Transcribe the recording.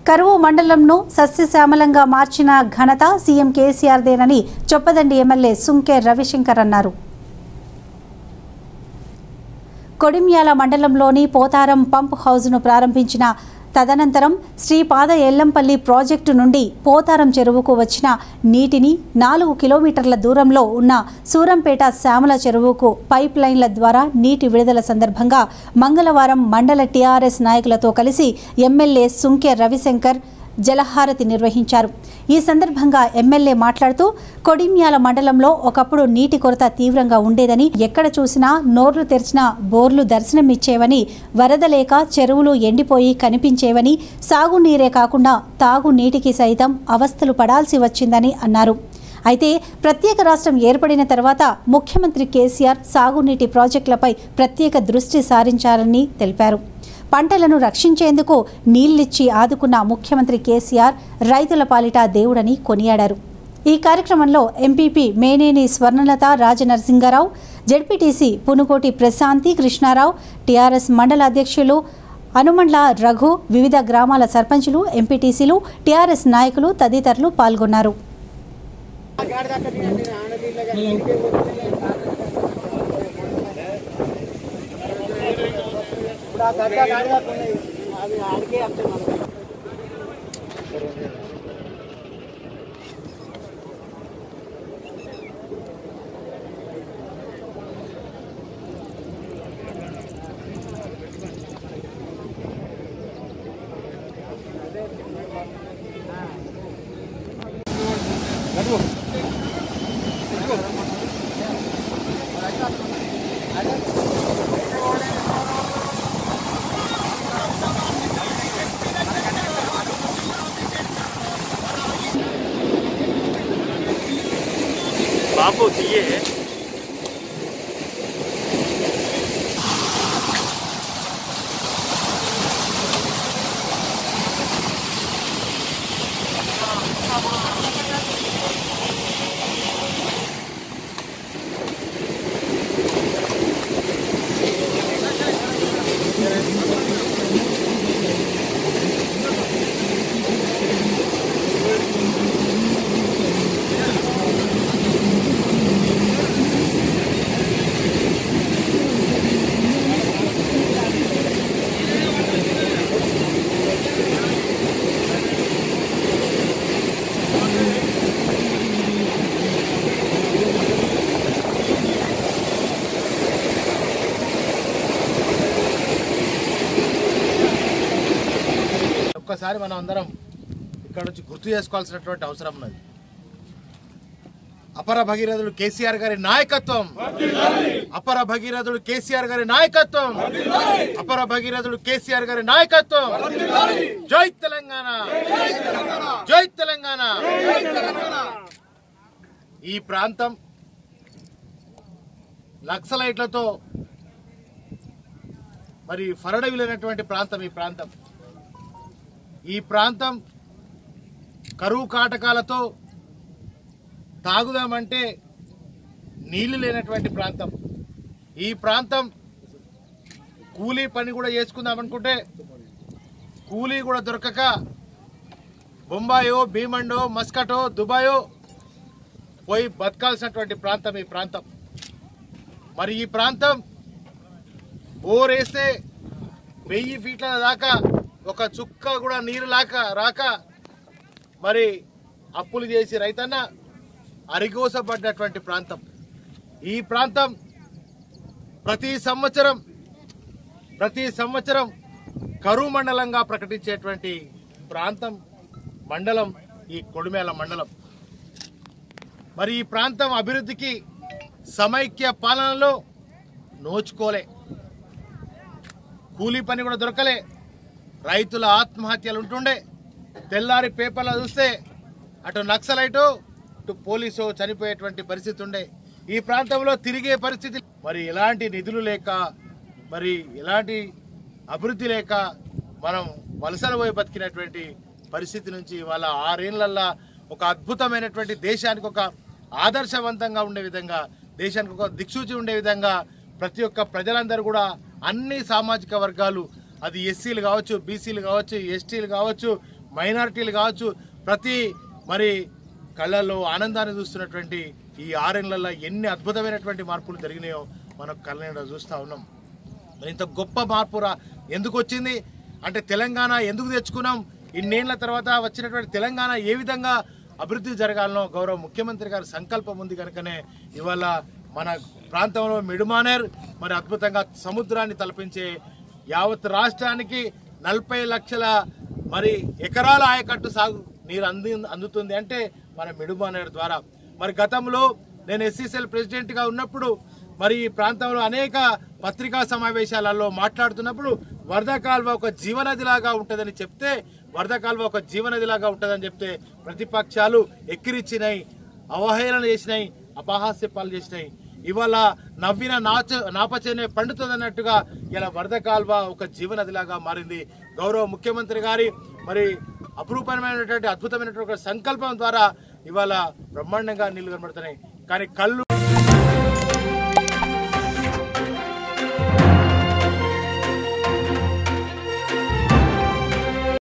కరువు మండలంను సస్యశ్యామలంగా మార్చిన ఘనత సీఎం కేసీఆర్దేనని చొప్పదండి ఎమ్మెల్యే సుంకే రవిశంకర్ అన్నారు కొడిమ్యాల మండలంలోని పోతారం పంప్ హౌజ్ను ప్రారంభించిన తదనంతరం శ్రీపాద ఎల్లంపల్లి ప్రాజెక్టు నుండి పోతారం చెరువుకు వచ్చిన నీటిని నాలుగు కిలోమీటర్ల దూరంలో ఉన్న సూరంపేట శ్యామల చెరువుకు పైప్ లైన్ల ద్వారా నీటి విడుదల సందర్భంగా మంగళవారం మండల టీఆర్ఎస్ నాయకులతో కలిసి ఎమ్మెల్యే సుంకె రవిశంకర్ జలహారతి నిర్వహించారు ఈ సందర్భంగా ఎమ్మెల్యే మాట్లాడుతూ కొడిమ్యాల మండలంలో ఒకప్పుడు నీటి కొరత తీవ్రంగా ఉండేదని ఎక్కడ చూసినా నోర్లు తెరిచిన బోర్లు దర్శనమిచ్చేవని వరద లేక చెరువులు ఎండిపోయి కనిపించేవని సాగునీరే కాకుండా తాగునీటికి సైతం అవస్థలు పడాల్సి వచ్చిందని అన్నారు అయితే ప్రత్యేక రాష్ట్రం ఏర్పడిన తర్వాత ముఖ్యమంత్రి కేసీఆర్ సాగునీటి ప్రాజెక్టులపై ప్రత్యేక దృష్టి సారించారని తెలిపారు పంటలను రక్షించేందుకు నీళ్లిచ్చి ఆదుకున్న ముఖ్యమంత్రి కేసీఆర్ రైతుల పాలిట దేవుడని కొనియాడారు ఈ కార్యక్రమంలో MPP Meneni Swarnalatha Rajanarasinga Rao ZPTC Punukoti Prashanthi Krishna Rao TRS మండల అధ్యక్షులు హనుమండ్ల రఘు వివిధ గ్రామాల సర్పంచులు ఎంపీటీసీలు టీఆర్ఎస్ నాయకులు తదితరులు పాల్గొన్నారు బాబు తీయే ఒక్కసారి మనం అందరం ఇక్కడ నుంచి గుర్తు చేసుకోవాల్సినటువంటి అవసరం ఉన్నది అపర భగీరథుడు కేసీఆర్ గారి నాయకత్వం అపర భగీరథుడు కేసీఆర్ గారి నాయకత్వం అపర భగీరథుడు కేసీఆర్ గారి నాయకత్వం జై తెలంగాణ జై తెలంగాణ ఈ ప్రాంతం నక్సలైట్లతో మరి ఫరడవిలేనటువంటి ప్రాంతం ఈ ప్రాంతం ఈ ప్రాంతం కరువు కాటకాలతో తాగుదామంటే నీళ్లు లేనటువంటి ప్రాంతం ఈ ప్రాంతం కూలీ పని కూడా చేసుకుందాం అనుకుంటే కూలీ కూడా దొరకక బొంబాయో భీమండో మస్కటో దుబాయో పోయి బతకాల్సినటువంటి ప్రాంతం ఈ ప్రాంతం మరి ఈ ప్రాంతం బోరేస్తే వెయ్యి ఫీట్ల దాకా ఒక చుక్క కూడా నీరు లాక రాక మరి అప్పులు చేసి రైతన్న అరిగోసపడ్డటువంటి ప్రాంతం ఈ ప్రాంతం ప్రతి సంవత్సరం ప్రతి సంవత్సరం కరువు మండలంగా ప్రకటించేటువంటి ప్రాంతం మండలం ఈ కొడిమేల మండలం మరి ఈ ప్రాంతం అభివృద్ధికి సమైక్య పాలనలో నోచుకోలే కూలీ పని కూడా దొరకలే రైతుల ఆత్మహత్యలు ఉంటుండే తెల్లారి పేపర్లో చూస్తే అటు నక్సలైటు ఇటు పోలీసు చనిపోయేటువంటి పరిస్థితి ఉండే ఈ ప్రాంతంలో తిరిగే పరిస్థితి మరి ఎలాంటి నిధులు లేక మరి ఎలాంటి అభివృద్ధి లేక మనం వలసలు పోయి బతికినటువంటి పరిస్థితి నుంచి వాళ్ళ ఆరేళ్లల్లా ఒక అద్భుతమైనటువంటి దేశానికి ఒక ఆదర్శవంతంగా ఉండే విధంగా దేశానికి ఒక దిక్సూచి ఉండే విధంగా ప్రతి ఒక్క ప్రజలందరూ కూడా అన్ని సామాజిక వర్గాలు అది ఎస్సీలు కావచ్చు బీసీలు కావచ్చు ఎస్టీలు కావచ్చు మైనారిటీలు కావచ్చు ప్రతి మరి కళ్ళల్లో ఆనందాన్ని చూస్తున్నటువంటి ఈ ఆరేళ్లలో ఎన్ని అద్భుతమైనటువంటి మార్పులు జరిగినాయో మనం కళ్ళ చూస్తూ ఉన్నాం మరి ఇంత గొప్ప మార్పు రా ఎందుకు వచ్చింది అంటే తెలంగాణ ఎందుకు తెచ్చుకున్నాం ఇన్నేళ్ల తర్వాత వచ్చినటువంటి తెలంగాణ ఏ విధంగా అభివృద్ధి జరగాలనో గౌరవ ముఖ్యమంత్రి గారి సంకల్పం ఉంది కనుకనే ఇవాళ మన ప్రాంతంలో మిడుమానేర్ మరి అద్భుతంగా సముద్రాన్ని తలపించే యావత్ రాష్ట్రానికి నలభై లక్షల మరి ఎకరాల ఆయకట్టు సాగు నీరు అంది అందుతుంది అంటే మన మిడుమానేర్ ద్వారా మరి గతంలో నేను ఎస్సీసీఎల్ ప్రెసిడెంట్ గా ఉన్నప్పుడు మరి ఈ ప్రాంతంలో అనేక పత్రికా సమావేశాలలో మాట్లాడుతున్నప్పుడు వరద కాల్వ ఒక జీవనదిలాగా ఉంటుందని చెప్తే వరద కాల్వ ఒక జీవనదిలాగా ఉంటుందని చెప్తే ప్రతిపక్షాలు ఎక్కిరిచ్చినాయి అవహేళన చేసినాయి అపహాస్య పాలు చేసినాయి ఇవాళ నవ్విన నాచ నాపచేనే పండుతుందన్నట్టుగా ఇలా వరద కాల్వ ఒక జీవనదిలాగా మారింది గౌరవ ముఖ్యమంత్రి గారి మరి అపురూపమైనటువంటి అద్భుతమైనటువంటి ఒక సంకల్పం ద్వారా ఇవాళ బ్రహ్మాండంగా నీళ్లు కనబడుతున్నాయి కానీ కళ్ళు